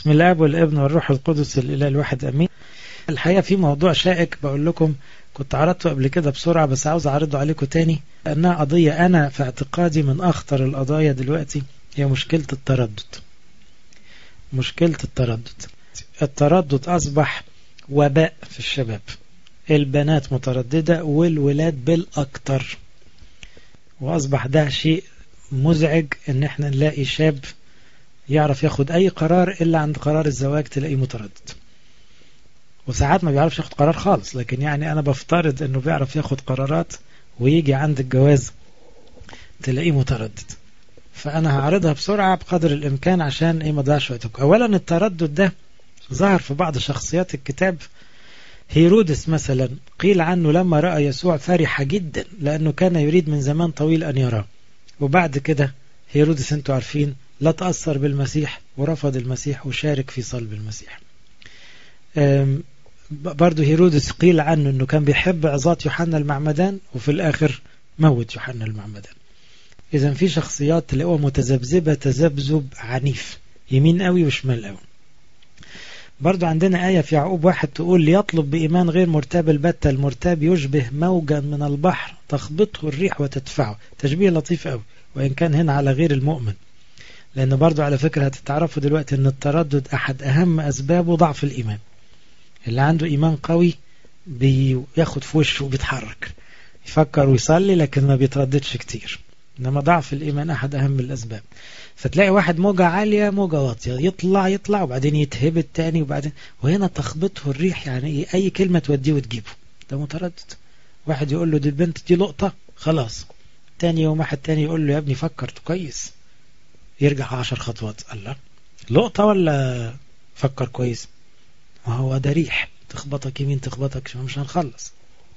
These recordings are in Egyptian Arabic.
بسم الاب والابن والروح القدس الاله الواحد امين الحقيقه في موضوع شائك بقول لكم كنت عرضته قبل كده بسرعه بس عاوز اعرضه عليكم تاني لانها قضيه انا في اعتقادي من اخطر القضايا دلوقتي هي مشكله التردد مشكله التردد التردد اصبح وباء في الشباب البنات متردده والولاد بالاكتر واصبح ده شيء مزعج ان احنا نلاقي شاب يعرف ياخد اي قرار الا عند قرار الزواج تلاقيه متردد وساعات ما بيعرفش ياخد قرار خالص لكن يعني انا بفترض انه بيعرف ياخد قرارات ويجي عند الجواز تلاقيه متردد فانا هعرضها بسرعه بقدر الامكان عشان ايه ما اضيعش وقتكم اولا التردد ده ظهر في بعض شخصيات الكتاب هيرودس مثلا قيل عنه لما راى يسوع فرح جدا لانه كان يريد من زمان طويل ان يراه وبعد كده هيرودس انتوا عارفين لا تأثر بالمسيح ورفض المسيح وشارك في صلب المسيح برضه هيرودس قيل عنه انه كان بيحب عظات يوحنا المعمدان وفي الاخر موت يوحنا المعمدان اذا في شخصيات تلاقوها متذبذبه تذبذب عنيف يمين قوي وشمال قوي برضو عندنا آية في يعقوب واحد تقول ليطلب بإيمان غير مرتاب البتة المرتاب يشبه موجا من البحر تخبطه الريح وتدفعه تشبيه لطيف قوي وإن كان هنا على غير المؤمن لأن برضو على فكرة هتتعرفوا دلوقتي أن التردد أحد أهم أسبابه ضعف الإيمان اللي عنده إيمان قوي بياخد في وشه وبيتحرك يفكر ويصلي لكن ما بيترددش كتير إنما ضعف الإيمان أحد أهم الأسباب فتلاقي واحد موجة عالية موجة واطية يطلع يطلع وبعدين يتهبط تاني وبعدين وهنا تخبطه الريح يعني أي كلمة توديه وتجيبه ده متردد واحد يقول له دي البنت دي لقطة خلاص تاني يوم واحد تاني يقول له يا ابني فكرت كويس يرجع عشر خطوات الله لقطة ولا فكر كويس ما هو ده ريح تخبطك يمين تخبطك شمال مش هنخلص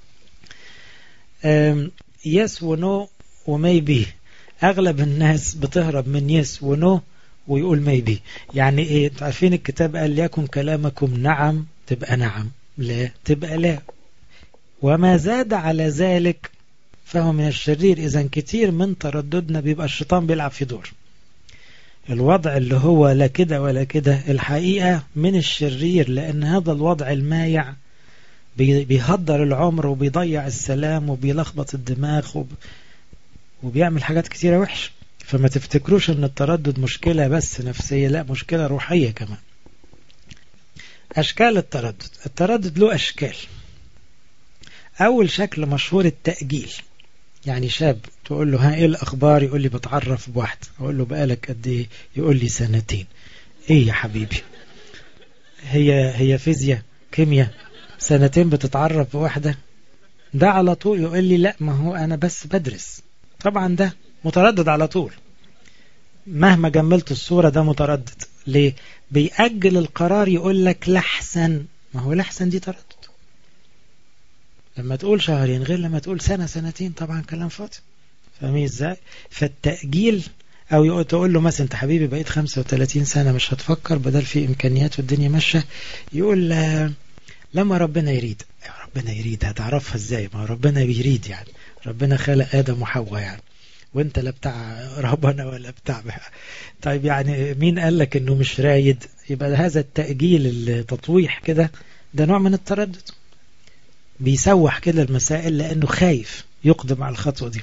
يس ونو وميبي اغلب الناس بتهرب من يس ونو ويقول ميبي يعني ايه انتوا عارفين الكتاب قال ليكن كلامكم نعم تبقى نعم لا تبقى لا وما زاد على ذلك فهو من الشرير اذا كتير من ترددنا بيبقى الشيطان بيلعب في دور الوضع اللي هو لا كده ولا كده الحقيقة من الشرير لأن هذا الوضع المايع بيهدر العمر وبيضيع السلام وبيلخبط الدماغ وب... وبيعمل حاجات كتيرة وحش فما تفتكروش ان التردد مشكلة بس نفسية لا مشكلة روحية كمان أشكال التردد التردد له أشكال أول شكل مشهور التأجيل يعني شاب تقول له ها ايه الاخبار يقول لي بتعرف بواحد اقول له بقالك قد ايه يقول لي سنتين ايه يا حبيبي هي هي فيزياء كيمياء سنتين بتتعرف بواحدة ده على طول يقول لي لا ما هو انا بس بدرس طبعا ده متردد على طول مهما جملت الصورة ده متردد ليه بيأجل القرار يقول لك لحسن ما هو لحسن دي تردد لما تقول شهرين غير لما تقول سنة سنتين طبعا كلام فاضي فاهمين ازاي فالتأجيل او تقول له مثلا انت حبيبي بقيت 35 سنة مش هتفكر بدل في امكانيات والدنيا ماشية يقول لما ربنا يريد ربنا يريد هتعرفها ازاي ما ربنا بيريد يعني ربنا خلق ادم وحواء يعني وانت لا بتاع ربنا ولا بتاع طيب يعني مين قال لك انه مش رايد يبقى هذا التأجيل التطويح كده ده نوع من التردد بيسوح كده المسائل لأنه خايف يقدم على الخطوة دي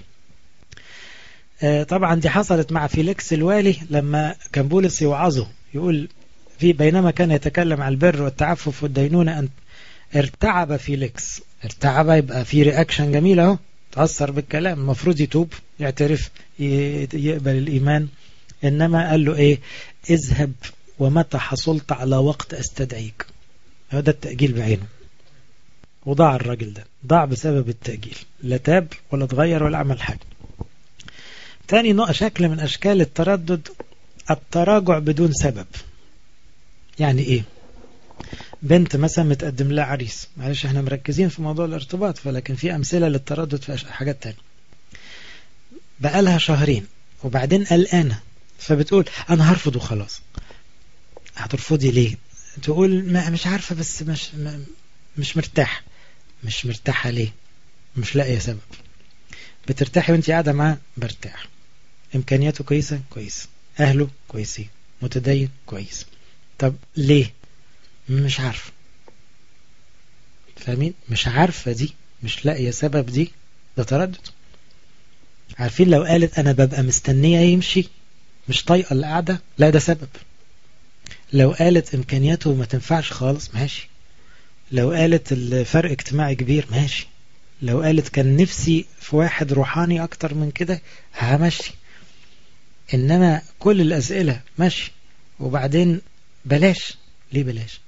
طبعا دي حصلت مع فيليكس الوالي لما كان بولس يوعظه يقول في بينما كان يتكلم عن البر والتعفف والدينونة أن ارتعب فيليكس ارتعب يبقى في رياكشن جميل اهو تأثر بالكلام المفروض يتوب يعترف يقبل الإيمان إنما قال له إيه اذهب ومتى حصلت على وقت أستدعيك هذا التأجيل بعينه وضاع الراجل ده ضاع بسبب التأجيل لا تاب ولا اتغير ولا عمل حاجة تاني نوع شكل من أشكال التردد التراجع بدون سبب يعني إيه بنت مثلا متقدم لها عريس معلش احنا مركزين في موضوع الارتباط فلكن في أمثلة للتردد في حاجات تانية بقالها شهرين وبعدين قلقانة فبتقول أنا هرفض وخلاص هترفضي ليه تقول ما مش عارفة بس مش مش مرتاح مش مرتاحة ليه مش لاقية سبب بترتاحي وانت قاعدة معاه برتاح امكانياته كويسة كويس اهله كويسين متدين كويس طب ليه مش عارف فاهمين مش عارفة دي مش لاقية سبب دي ده تردد عارفين لو قالت أنا ببقى مستنية يمشي مش طايقة القعدة لا ده سبب لو قالت إمكانياته ما تنفعش خالص ماشي لو قالت الفرق اجتماعي كبير ماشي لو قالت كان نفسي في واحد روحاني أكتر من كده همشي إنما كل الأسئلة ماشي وبعدين بلاش ليه بلاش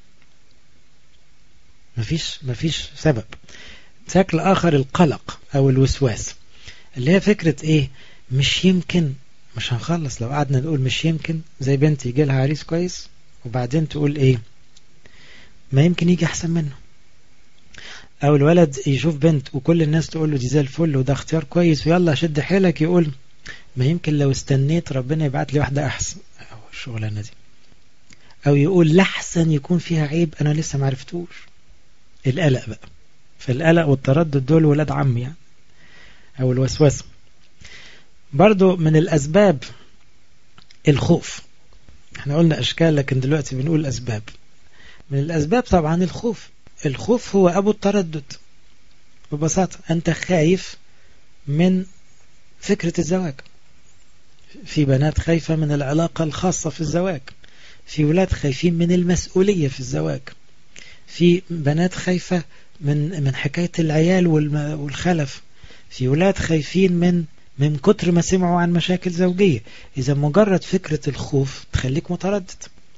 مفيش مفيش سبب شكل آخر القلق أو الوسواس اللي هي فكرة إيه مش يمكن مش هنخلص لو قعدنا نقول مش يمكن زي بنتي يجي لها عريس كويس وبعدين تقول إيه ما يمكن يجي أحسن منه أو الولد يشوف بنت وكل الناس تقول له دي زي الفل وده اختيار كويس ويلا شد حيلك يقول ما يمكن لو استنيت ربنا يبعت لي واحدة أحسن أو الشغلانة دي أو يقول لحسن يكون فيها عيب أنا لسه معرفتوش القلق بقى فالقلق والتردد دول ولاد عم يعني أو الوسوسة برضو من الأسباب الخوف احنا قلنا أشكال لكن دلوقتي بنقول أسباب من الأسباب طبعا الخوف الخوف هو أبو التردد ببساطة أنت خايف من فكرة الزواج في بنات خايفة من العلاقة الخاصة في الزواج في ولاد خايفين من المسؤولية في الزواج في بنات خايفة من من حكاية العيال والخلف في ولاد خايفين من من كتر ما سمعوا عن مشاكل زوجية إذا مجرد فكرة الخوف تخليك متردد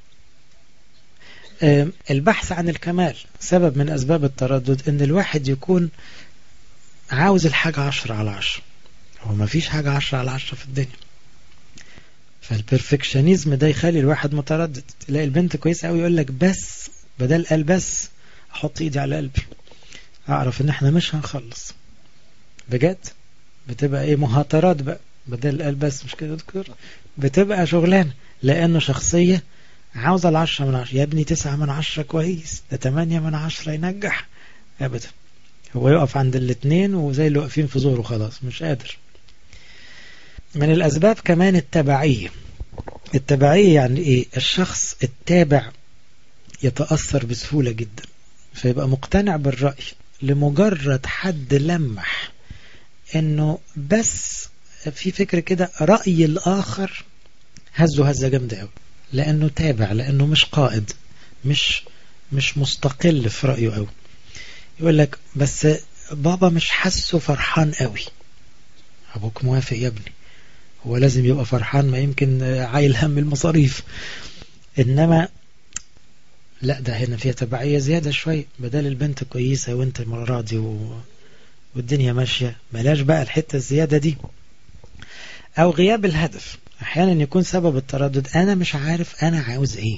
البحث عن الكمال سبب من أسباب التردد أن الواحد يكون عاوز الحاجة عشرة على عشرة هو ما فيش حاجة عشرة على عشرة في الدنيا فالبرفكشنيزم ده يخلي الواحد متردد تلاقي البنت كويسة قوي يقول لك بس بدل قال بس احط ايدي على قلبي اعرف ان احنا مش هنخلص بجد بتبقى ايه مهاترات بقى بدل قال بس مش كده دكتور بتبقى شغلانه لانه شخصيه عاوزه العشرة من عشرة يا ابني تسعة من عشرة كويس ده تمانية من عشرة ينجح ابدا هو يقف عند الاثنين وزي اللي واقفين في زوره خلاص مش قادر من الأسباب كمان التبعية التبعية يعني إيه الشخص التابع يتأثر بسهولة جدا فيبقى مقتنع بالرأي لمجرد حد لمح انه بس في فكرة كده رأي الآخر هزه هزة جامدة قوي لأنه تابع لأنه مش قائد مش مش مستقل في رأيه قوي يقول لك بس بابا مش حاسه فرحان قوي أبوك موافق يا ابني هو لازم يبقى فرحان ما يمكن عايل هم المصاريف إنما لا ده هنا فيها تبعية زيادة شوية بدل البنت كويسة وانت راضي و... والدنيا ماشية بلاش بقى الحتة الزيادة دي أو غياب الهدف أحيانا يكون سبب التردد أنا مش عارف أنا عاوز إيه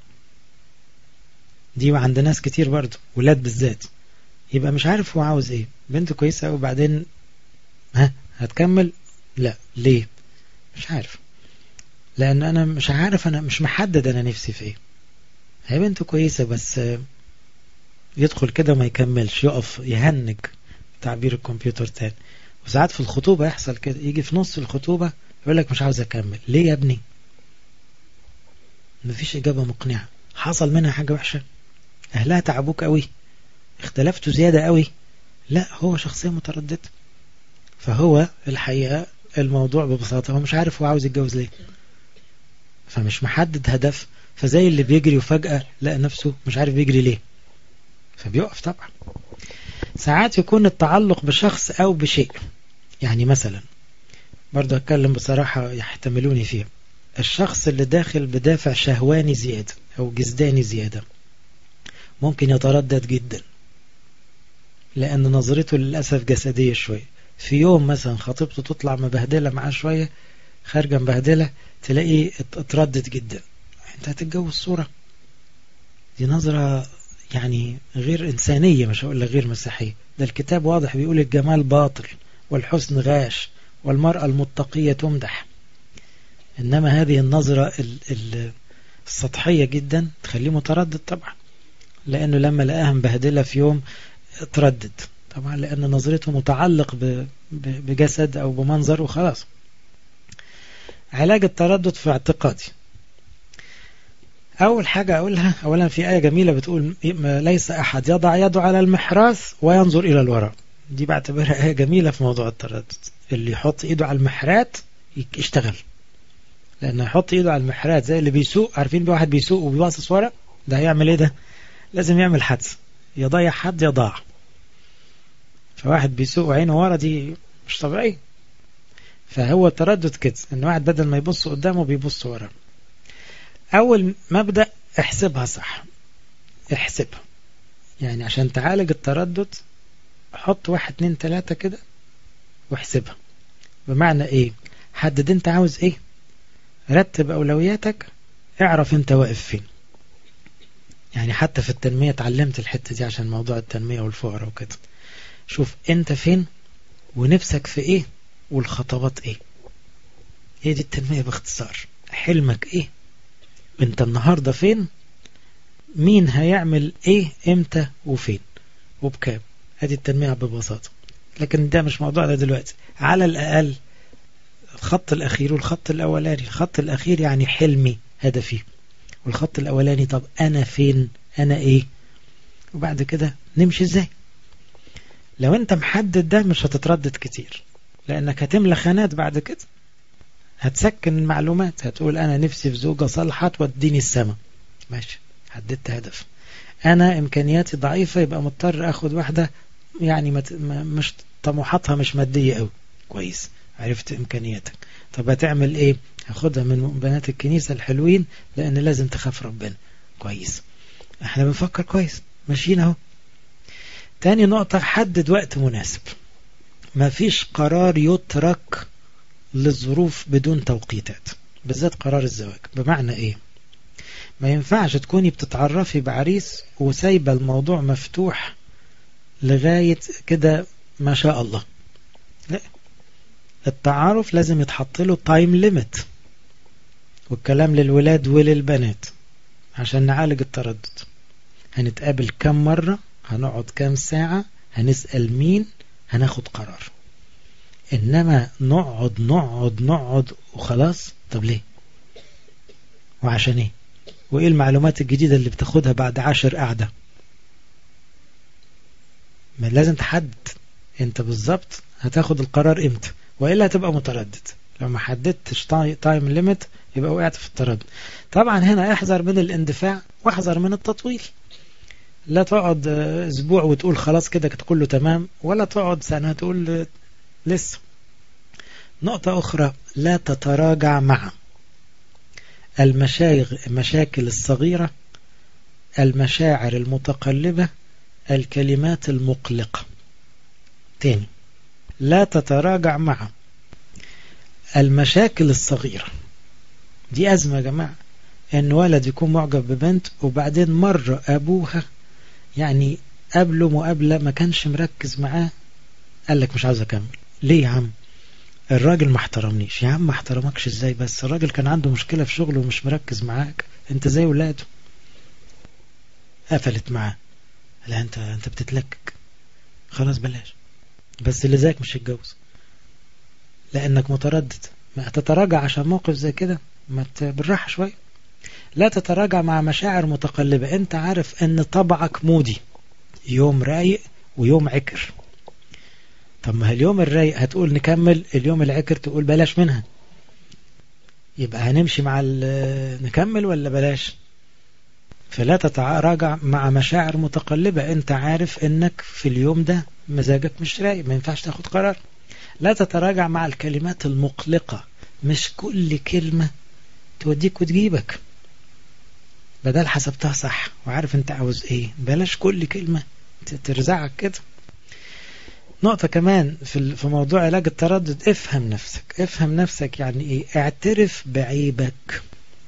دي عند ناس كتير برضو ولاد بالذات يبقى مش عارف هو عاوز إيه بنت كويسة وبعدين ها هتكمل لا ليه مش عارف لأن أنا مش عارف أنا مش محدد أنا نفسي في إيه هي بنت كويسة بس يدخل كده وما يكملش يقف يهنج تعبير الكمبيوتر تاني وساعات في الخطوبة يحصل كده يجي في نص الخطوبة يقول لك مش عاوز أكمل ليه يا ابني مفيش إجابة مقنعة حصل منها حاجة وحشة أهلها تعبوك قوي اختلفتوا زيادة قوي لا هو شخصية مترددة فهو الحقيقة الموضوع ببساطة هو مش عارف هو عاوز يتجوز ليه فمش محدد هدف فزي اللي بيجري وفجأة لقى نفسه مش عارف بيجري ليه فبيقف طبعا ساعات يكون التعلق بشخص أو بشيء يعني مثلا برضه أتكلم بصراحة يحتملوني فيه الشخص اللي داخل بدافع شهواني زيادة أو جزداني زيادة ممكن يتردد جدا لأن نظرته للأسف جسدية شوية في يوم مثلا خطيبته تطلع مبهدلة معاه شوية خارجة مبهدلة تلاقيه اتردد جدا انت هتتجوز صورة دي نظرة يعني غير إنسانية مش هقول لك غير مسيحية ده الكتاب واضح بيقول الجمال باطل والحسن غاش والمرأة المتقية تمدح إنما هذه النظرة السطحية جدا تخليه متردد طبعا لأنه لما لقاها مبهدلة في يوم تردد طبعا لأن نظرته متعلق بجسد أو بمنظر وخلاص علاج التردد في اعتقادي أول حاجة أقولها أولا في آية جميلة بتقول ليس أحد يضع يده على المحراث وينظر إلى الوراء دي بعتبرها آية جميلة في موضوع التردد اللي يحط إيده على المحرات يشتغل لأنه يحط إيده على المحرات زي اللي بيسوق عارفين واحد بيسوق وبيباصص ورا ده هيعمل إيه ده لازم يعمل حادثة يضيع حد يضاع فواحد بيسوق وعينه ورا دي مش طبيعي فهو التردد كده ان واحد بدل ما يبص قدامه بيبص ورا اول مبدأ احسبها صح احسبها يعني عشان تعالج التردد حط واحد اتنين تلاتة كده واحسبها بمعنى ايه حدد انت عاوز ايه رتب اولوياتك اعرف انت واقف فين يعني حتى في التنمية اتعلمت الحتة دي عشان موضوع التنمية والفقر وكده شوف انت فين ونفسك في ايه والخطوات ايه هي دي التنمية باختصار حلمك ايه انت النهاردة فين مين هيعمل ايه امتى وفين وبكام هذه التنمية ببساطة لكن ده مش موضوع ده دلوقتي على الأقل الخط الأخير والخط الأولاني الخط الأخير يعني حلمي هدفي والخط الأولاني طب أنا فين أنا إيه وبعد كده نمشي إزاي لو أنت محدد ده مش هتتردد كتير لأنك هتملى خانات بعد كده هتسكن المعلومات هتقول أنا نفسي في زوجة صالحة توديني السماء ماشي حددت هدف أنا إمكانياتي ضعيفة يبقى مضطر أخد واحدة يعني مت... مش طموحاتها مش مادية قوي كويس عرفت إمكانياتك طب هتعمل إيه هاخدها من بنات الكنيسة الحلوين لأن لازم تخاف ربنا كويس احنا بنفكر كويس ماشيين اهو تاني نقطة حدد وقت مناسب ما فيش قرار يترك للظروف بدون توقيتات بالذات قرار الزواج بمعنى ايه ما ينفعش تكوني بتتعرفي بعريس وسايبة الموضوع مفتوح لغاية كده ما شاء الله لا التعارف لازم يتحط له تايم ليميت والكلام للولاد وللبنات عشان نعالج التردد هنتقابل كم مرة هنقعد كم ساعة هنسأل مين هناخد قرار إنما نقعد نقعد نقعد وخلاص طب ليه وعشان ايه وايه المعلومات الجديدة اللي بتاخدها بعد عشر قعدة ما لازم تحدد انت بالظبط هتاخد القرار امتى وإلا هتبقى متردد لو ما حددتش تايم ليميت يبقى وقعت في التردد طبعا هنا احذر من الاندفاع واحذر من التطويل لا تقعد اسبوع وتقول خلاص كده كله تمام ولا تقعد سنة تقول لسه نقطة أخرى لا تتراجع مع المشايغ المشاكل الصغيرة المشاعر المتقلبة الكلمات المقلقة تاني لا تتراجع مع المشاكل الصغيرة دي أزمة يا جماعة إن ولد يكون معجب ببنت وبعدين مرة أبوها يعني قبله مقابلة ما كانش مركز معاه قال لك مش عاوز أكمل ليه يا عم الراجل ما احترمنيش يا عم ما احترمكش ازاي بس الراجل كان عنده مشكلة في شغله ومش مركز معاك انت زي ولاده قفلت معاه لا انت انت بتتلكك خلاص بلاش بس اللي زيك مش هيتجوز لانك متردد ما تتراجع عشان موقف زي كده ما بالراحه شويه لا تتراجع مع مشاعر متقلبه انت عارف ان طبعك مودي يوم رايق ويوم عكر طب ما اليوم الرايق هتقول نكمل اليوم العكر تقول بلاش منها يبقى هنمشي مع نكمل ولا بلاش فلا تتراجع مع مشاعر متقلبة انت عارف انك في اليوم ده مزاجك مش رايق ما ينفعش تاخد قرار لا تتراجع مع الكلمات المقلقة مش كل كلمة توديك وتجيبك بدل حسبتها صح وعارف انت عاوز ايه بلاش كل كلمة ترزعك كده نقطة كمان في في موضوع علاج التردد افهم نفسك افهم نفسك يعني ايه اعترف بعيبك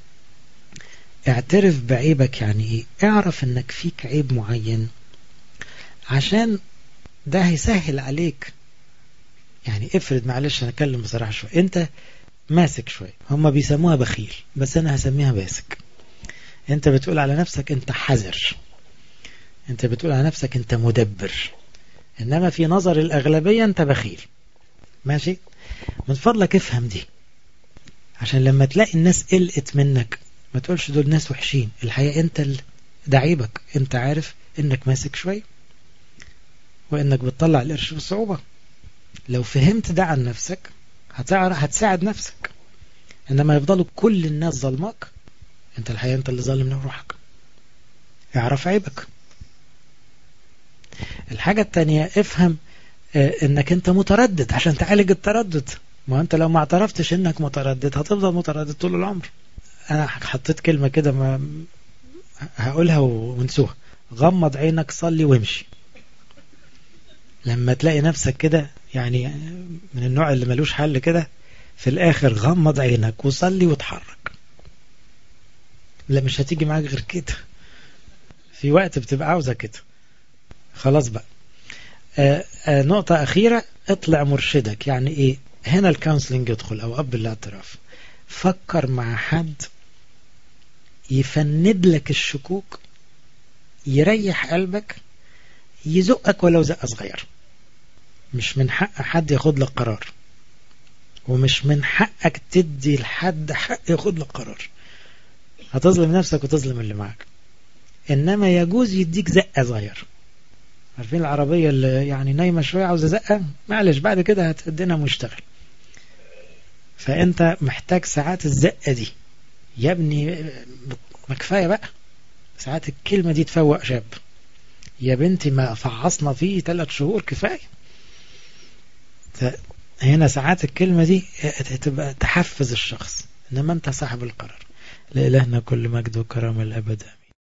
اعترف بعيبك يعني ايه اعرف انك فيك عيب معين عشان ده هيسهل عليك يعني افرض معلش انا اتكلم بصراحة شوية انت ماسك شوية هما بيسموها بخيل بس انا هسميها باسك انت بتقول على نفسك انت حذر انت بتقول على نفسك انت مدبر انما في نظر الاغلبية انت بخيل ماشي من فضلك افهم دي عشان لما تلاقي الناس قلقت منك ما تقولش دول ناس وحشين الحقيقة انت ال... ده عيبك انت عارف انك ماسك شوية وانك بتطلع القرش بصعوبة لو فهمت ده عن نفسك هتعرف هتساعد نفسك انما يفضلوا كل الناس ظلمك انت الحقيقة انت اللي ظالم روحك اعرف عيبك الحاجة التانية افهم انك انت متردد عشان تعالج التردد ما انت لو ما اعترفتش انك متردد هتفضل متردد طول العمر انا حطيت كلمة كده ما هقولها ونسوها غمض عينك صلي وامشي لما تلاقي نفسك كده يعني من النوع اللي ملوش حل كده في الاخر غمض عينك وصلي وتحرك لا مش هتيجي معاك غير كده في وقت بتبقى عاوزة كده خلاص بقى آآ آآ نقطة أخيرة اطلع مرشدك يعني إيه هنا الكونسلنج يدخل أو أب الاعتراف فكر مع حد يفند لك الشكوك يريح قلبك يزقك ولو زقة صغير مش من حق حد ياخد لك قرار ومش من حقك تدي لحد حق ياخد لك قرار هتظلم نفسك وتظلم اللي معك إنما يجوز يديك زقة صغير عارفين العربية اللي يعني نايمة شوية عاوزة زقة معلش بعد كده هتدينا مشتغل فأنت محتاج ساعات الزقة دي يا ابني ما كفاية بقى ساعات الكلمة دي تفوق شاب يا بنتي ما فعصنا فيه ثلاث شهور كفاية هنا ساعات الكلمة دي تبقى تحفز الشخص إنما أنت صاحب القرار لإلهنا كل مجد وكرامة الأبد